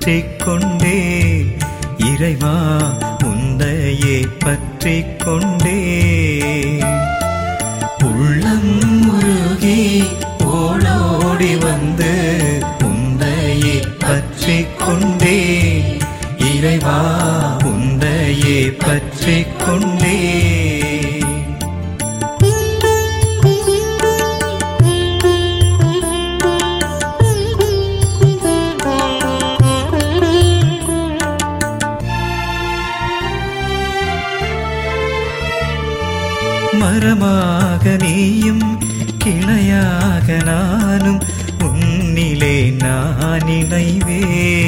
பற்றிக் கொண்டே இறைவா உந்தையே பற்றிக் கொண்டே உள்ளம் உருகி ஓடோடி வந்து உந்தையே பற்றிக் கொண்டே இறைவா உந்தையே பற்றிக் கொண்டே மரமாக நீயும் கிளையாக நானும் உன்னிலே நான் இணைவே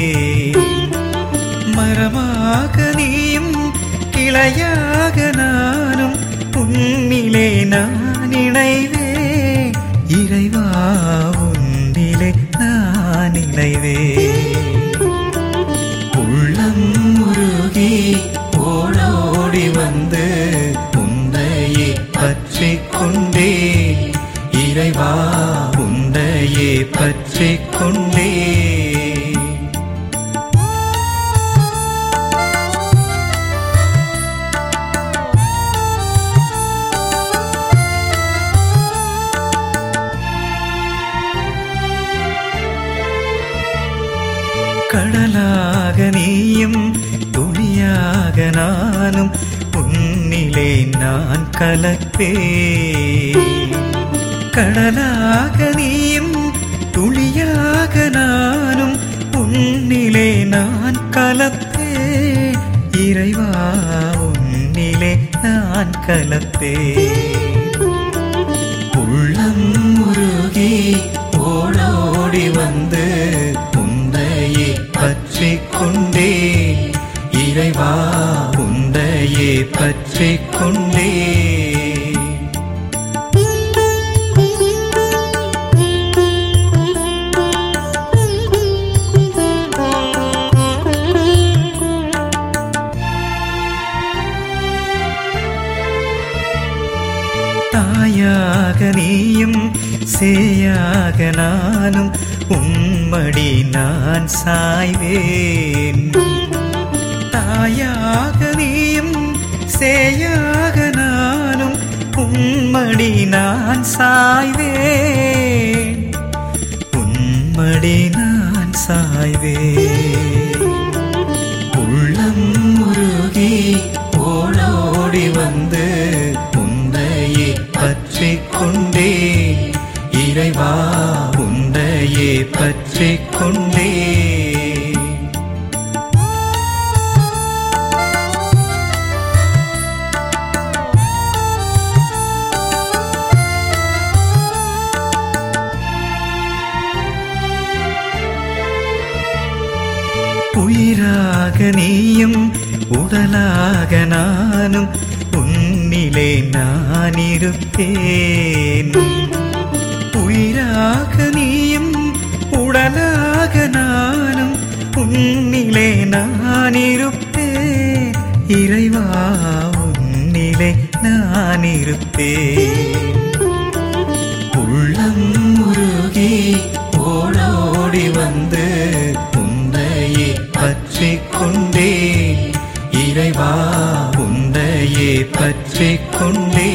மரமாக நீயும் கிளையாக நானும் உன்னிலே நான் இணைவே இறைவா உன்னிலே நான் இணைவே உள்ளம் உருகி ஓடோடி வந்து உந்தையே பற்றிக் கொண்டே இறைவா உந்தையே பற்றிக் கொண்டே கடலாக நீயும் துணியாக நானும் உன்னிலே நான் கலப்பே கடலாக நீயும் துளியாக நானும் உன்னிலே நான் கலப்பே இறைவா உன்னிலே நான் கலப்பே உள்ளம் உருகி ஓடோடி வந்து உந்தையே பற்றிக் கொண்டே இறைவா உந்தையே பற்றிக் கொண்டே தாயாக நீயும் சேயாக நானும் உம்மடி நான் சாய்வேன் தாயாக நீயும் சேயாக நானும் உம்மடி நான் சாய்வேன் உம்மடி நான் சாய்வேன் உள்ளம் உருகி ஓடோடி வந்து உந்தையே பற்றிக் கொண்டே இறைவா உந்தையே பற்றிக் கொண்டே உயிராக நீயும் உடலாக நானும் உன்னிலே நான் இருப்பேன் உயிராக நீயும் உடலாக நானும் உன்னிலே நான் இருப்பேன் இறைவா உன்னிலே நான் இருப்பேன் உள்ளம் உருகி ஓடோடி வந்து உந்தையே பற்றிக் கொண்டே இறைவா உந்தையே பற்றிக் கொண்டே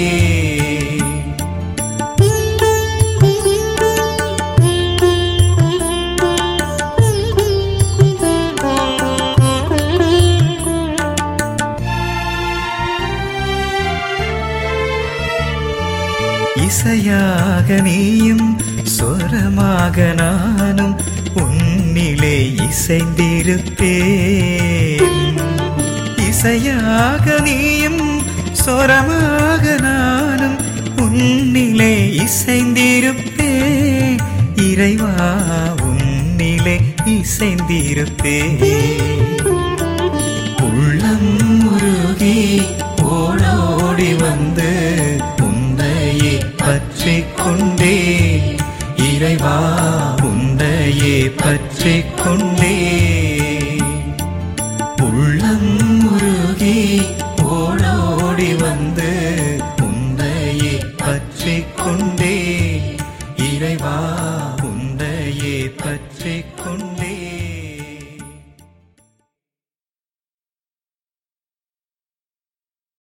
இசையாக நீயும் சொரமாக நானும் உன்னிலே இசைந்திருப்பேன் இசையாக நீயும் சொரமாக நானும் உன்னிலே இசைந்திருப்பேன் இறைவா உன்னிலே இசைந்திருப்பேன் உள்ளம் உருகி ஓடோடி வந்து உந்தையே பற்றிக் கொண்டே இறைவா உந்தையே பற்றிக் கொண்டே உள்ளம் உருகி ஓடோடி வந்து உந்தையே பற்றிக் கொண்டே இறைவா உந்தையே பற்றிக் கொண்டே